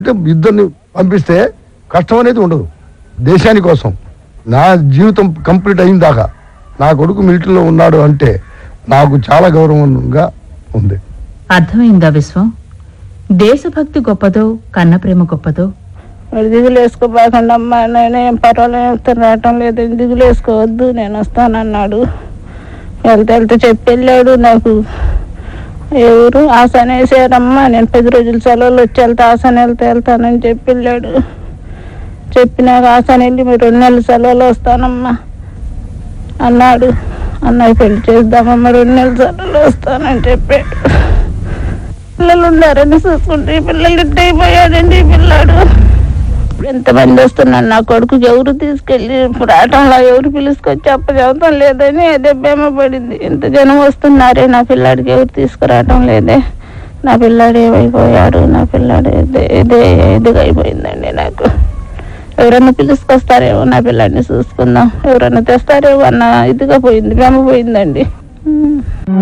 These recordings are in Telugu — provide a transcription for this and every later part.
అంటే ఇద్దరిని పంపిస్తే కష్టం అనేది ఉండదు దేశాని కోసం నా జీవితం కంప్లీట్ అయిన దాకా నా కొడుకు మిలిటరీలో ఉన్నాడు అంటే నాకు చాలా గౌరవంగా ఉంది అర్థమైందా విశ్వం దేశభక్తి గొప్పదో కన్నప్రేమ గొప్పదో మరి దిగులు వేసుకోపోకండి అమ్మా నేనేం పర్వాలేదు రావటం లేదు దిగులు వేసుకోవద్దు నేను వస్తానన్నాడు వెళ్తే వెళ్తే చెప్పి వెళ్ళాడు నాకు ఎవరు ఆసన వేసారమ్మా నేను పది రోజుల సెలవులు వచ్చి వెళ్తే ఆసన వెళ్తే వెళ్తానని చెప్పి వెళ్ళాడు చెప్పినాక ఆసన వెళ్ళి మీరు రెండు నెలల సెలవులు వస్తానమ్మా అన్నాడు అన్నయ్య పెళ్లి చేద్దామమ్మా రెండు నెలల సెలవులు వస్తానని చెప్పాడు పిల్లలు ఉన్నారని చూసుకుంటే ఈ పిల్లలు ఇట్ట అయిపోయాడండి ఈ పిల్లాడు ఎంతమంది వస్తున్నారు నా కొడుకు ఎవరు తీసుకెళ్ళి రావటంలో ఎవరు పిలుచుకొచ్చి అప్ప చదువుతాం లేదని అదే బేమ పడింది ఇంత జనం వస్తున్నారే నా పిల్లాడికి ఎవరు తీసుకురావటం లేదే నా పిల్లాడు ఏమైపోయాడు నా పిల్లాడు ఇదే ఇదే ఇదిగా అయిపోయిందండి నాకు ఎవరన్నా పిలుచుకొస్తారేమో నా పిల్లాడిని చూసుకుందాం ఎవరన్నా తెస్తారేమో అన్న ఇదిగా పోయింది బేమ పోయిందండి ఉమ్.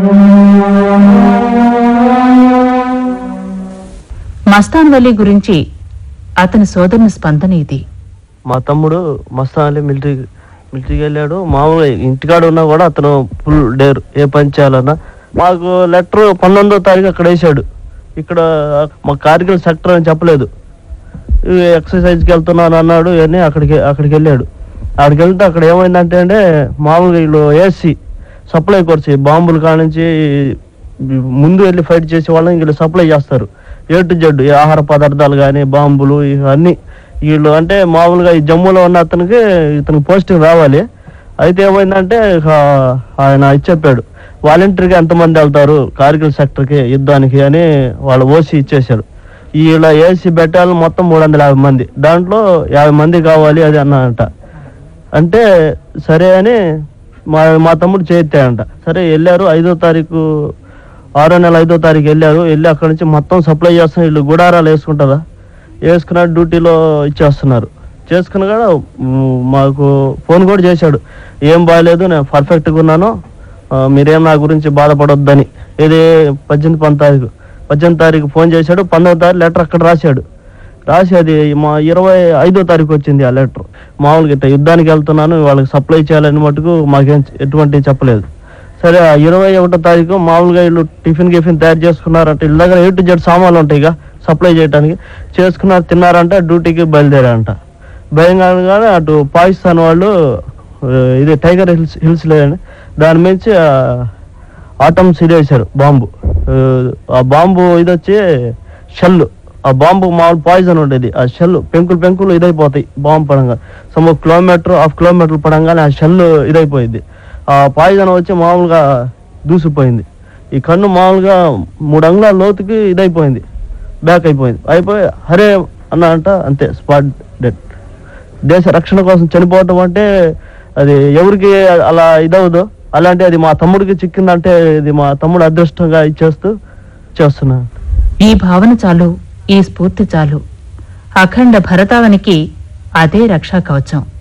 మస్తాన్ వలీ గురించి అతని సోదరుని స్పందన ఇది మా తమ్ముడు మస్తాన్ అలీ మిలిటరీ మిలిటరీకి వెళ్ళాడు మామూలుగా ఇంటికాడ ఉన్నా కూడా అతను ఫుల్ డేర్ ఏ పని చేయాలన్నా మాకు లెటర్ పంతొమ్మిదో తారీఖు అక్కడ వేసాడు ఇక్కడ మా కార్గిల్ సెక్టర్ అని చెప్పలేదు ఈ ఎక్సర్సైజ్కి వెళ్తున్నాను అన్నాడు అని అక్కడికి అక్కడికి వెళ్ళాడు అక్కడికి వెళ్తే అక్కడ ఏమైందంటే అంటే మామూలుగా వీళ్ళు ఏసీ సప్లై కోర్స్ బాంబులు కానించి ముందు వెళ్ళి ఫైట్ చేసే వాళ్ళని వీళ్ళు సప్లై చేస్తారు ఏ టు జెడ్ ఈ ఆహార పదార్థాలు కానీ బాంబులు ఇవన్నీ వీళ్ళు అంటే మామూలుగా ఈ జమ్మూలో ఉన్న అతనికి ఇతనికి పోస్టింగ్ రావాలి అయితే ఏమైందంటే ఇక ఆయన ఇది చెప్పాడు వాలంటీర్గా ఎంతమంది వెళ్తారు కార్గిల్ సెక్టర్కి యుద్ధానికి అని వాళ్ళు ఓసీ ఇచ్చేశారు వీళ్ళ ఏసీ బెట్టాలు మొత్తం మూడు వందల యాభై మంది దాంట్లో యాభై మంది కావాలి అది అన్నారంట అంటే సరే అని మా మా తమ్ముడు చేయిస్తాడంట సరే వెళ్ళారు ఐదో తారీఖు ఆరో నెల ఐదో తారీఖు వెళ్ళారు వెళ్ళి అక్కడ నుంచి మొత్తం సప్లై చేస్తున్నారు వీళ్ళు గుడారాలు వేసుకుంటారా వేసుకున్నారు డ్యూటీలో ఇచ్చేస్తున్నారు చేసుకుని కూడా మ్, మాకు ఫోన్ కూడా చేశాడు ఏం బాగాలేదు నేను పర్ఫెక్ట్గా ఉన్నాను ఆ, మీరేం నా గురించి బాధపడొద్దని ఇది పద్దెనిమిది పంతొమ్మిది తారీఖు పద్దెనిమిది తారీఖు ఫోన్ చేశాడు పంతొమ్మిది తారీఖు లెటర్ అక్కడ రాశాడు రాసి అది మా ఇరవై ఐదో తారీఖు వచ్చింది ఆ లెటర్ మామూలుగా ఇట్లా యుద్ధానికి వెళ్తున్నాను వాళ్ళకి సప్లై చేయాలని మటుకు మాకేం ఎటువంటి చెప్పలేదు సరే ఆ ఇరవై ఒకటో తారీఖు మామూలుగా వీళ్ళు టిఫిన్ గిఫిన్ తయారు చేసుకున్నారంటే వీళ్ళ దగ్గర ఏ టు జెడ్ సామాన్లు ఉంటాయి ఇక సప్లై చేయడానికి చేసుకున్నారు తిన్నారంటే డ్యూటీకి బయలుదేరారంట బయలుదేరగానే అటు పాకిస్తాన్ వాళ్ళు ఆ, ఇది టైగర్ హిల్స్ హిల్స్ లేదండి దాని మించి ఆటమ్స్ ఇది వేశారు బాంబు ఆ, ఆ బాంబు ఇది వచ్చి షెల్ ఆ బాంబు మామూలు పాయిజన్ ఉండేది ఆ షెల్ పెంకులు పెంకులు ఇదైపోతాయి బాంబు పడంగా సమ్ కిలోమీటర్ హాఫ్ కిలోమీటర్ పడంగానే ఆ షెల్ ఇదైపోయింది ఆ పాయిజన్ వచ్చి మామూలుగా దూసిపోయింది ఈ కన్ను మామూలుగా మూడు అంగుళాల లోతుకి ఇదైపోయింది బ్యాక్ అయిపోయింది అయిపోయి హరే అన్న అంట అంతే స్పాట్ డెడ్ దేశ రక్షణ కోసం చనిపోవటం అంటే అది ఎవరికి అలా ఇదవదు అలాంటి అది మా తమ్ముడికి చిక్కిందంటే ఇది మా తమ్ముడు అదృష్టంగా ఇచ్చేస్తూ చేస్తున్నాను ఈ భావన చాలు ఈ స్ఫూర్తి చాలు అఖండ భరతావనికి అదే రక్షా కవచం